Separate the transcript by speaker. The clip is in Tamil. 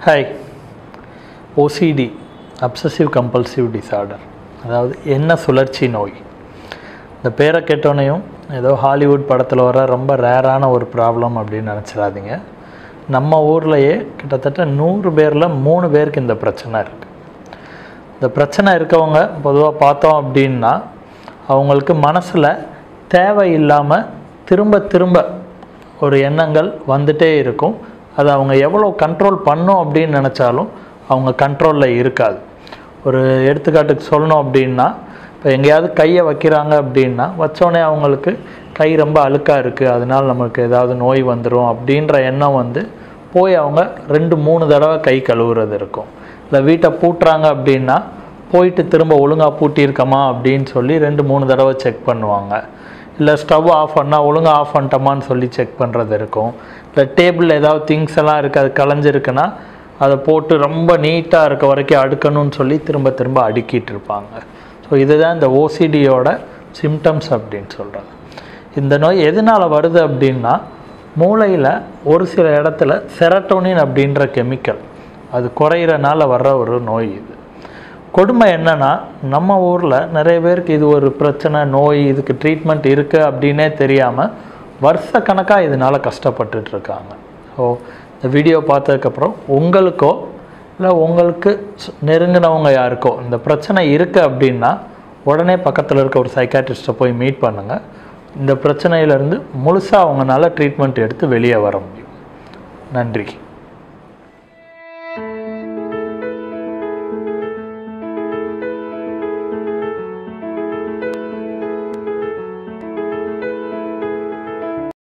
Speaker 1: hi OCD obsessive compulsive disorder அதாவது என்ன சுழற்சி நோய் இந்த பேரை கேட்டோன்னையும் ஏதோ ஹாலிவுட் படத்தில் வர ரொம்ப ரேரான ஒரு ப்ராப்ளம் அப்படின்னு நினச்சிடாதீங்க நம்ம ஊர்லேயே கிட்டத்தட்ட நூறு பேரில் மூணு பேருக்கு இந்த பிரச்சனை இருக்குது இந்த பிரச்சனை இருக்கவங்க பொதுவாக பார்த்தோம் அப்படின்னா அவங்களுக்கு மனசில் தேவையில்லாமல் திரும்ப திரும்ப ஒரு எண்ணங்கள் வந்துட்டே இருக்கும் அது அவங்க எவ்வளோ கண்ட்ரோல் பண்ணும் அப்படின்னு நினச்சாலும் அவங்க கண்ட்ரோலில் இருக்காது ஒரு எடுத்துக்காட்டுக்கு சொல்லணும் அப்படின்னா இப்போ எங்கேயாவது கையை வைக்கிறாங்க அப்படின்னா வச்சோடனே அவங்களுக்கு கை ரொம்ப அழுக்காக இருக்குது அதனால் நமக்கு ஏதாவது நோய் வந்துடும் அப்படின்ற எண்ணம் வந்து போய் அவங்க ரெண்டு மூணு தடவை கை கழுவுறது இருக்கும் இல்லை வீட்டை பூட்டுறாங்க அப்படின்னா போயிட்டு திரும்ப ஒழுங்காக பூட்டியிருக்கமா அப்படின்னு சொல்லி ரெண்டு மூணு தடவை செக் பண்ணுவாங்க இல்லை ஸ்டவ் ஆஃப் பண்ணால் ஒழுங்காக ஆஃப் பண்ணிட்டோமான்னு சொல்லி செக் பண்ணுறது இருக்கும் இல்லை டேபிளில் ஏதாவது திங்ஸ் எல்லாம் இருக்குது அது கலைஞ்சிருக்குன்னா அதை போட்டு ரொம்ப நீட்டாக இருக்க வரைக்கும் அடுக்கணும்னு சொல்லி திரும்ப திரும்ப அடுக்கிட்டு இருப்பாங்க ஸோ இதுதான் இந்த ஓசிடியோட சிம்டம்ஸ் அப்படின்னு சொல்கிறது இந்த நோய் எதனால் வருது அப்படின்னா மூளையில் ஒரு சில இடத்துல செரட்டோனின் அப்படின்ற கெமிக்கல் அது குறையிறனால வர்ற ஒரு நோய் இது கொடுமை என்னன்னா நம்ம ஊரில் நிறைய பேருக்கு இது ஒரு பிரச்சனை நோய் இதுக்கு ட்ரீட்மெண்ட் இருக்குது அப்படின்னே தெரியாமல் வருஷ கணக்காக இதனால் கஷ்டப்பட்டுட்டு இருக்காங்க ஸோ இந்த வீடியோ பார்த்ததுக்கப்புறம் உங்களுக்கோ இல்லை உங்களுக்கு ஸ்- நெருங்கினவங்க யாருக்கோ இந்த பிரச்சனை இருக்குது அப்படின்னா உடனே பக்கத்தில் இருக்க ஒரு சைக்காட்ரிஸ்ட்டை போய் மீட் பண்ணுங்கள் இந்த பிரச்சனையிலேருந்து முழுசாக அவங்களால ட்ரீட்மெண்ட் எடுத்து வெளியே வர முடியும் நன்றி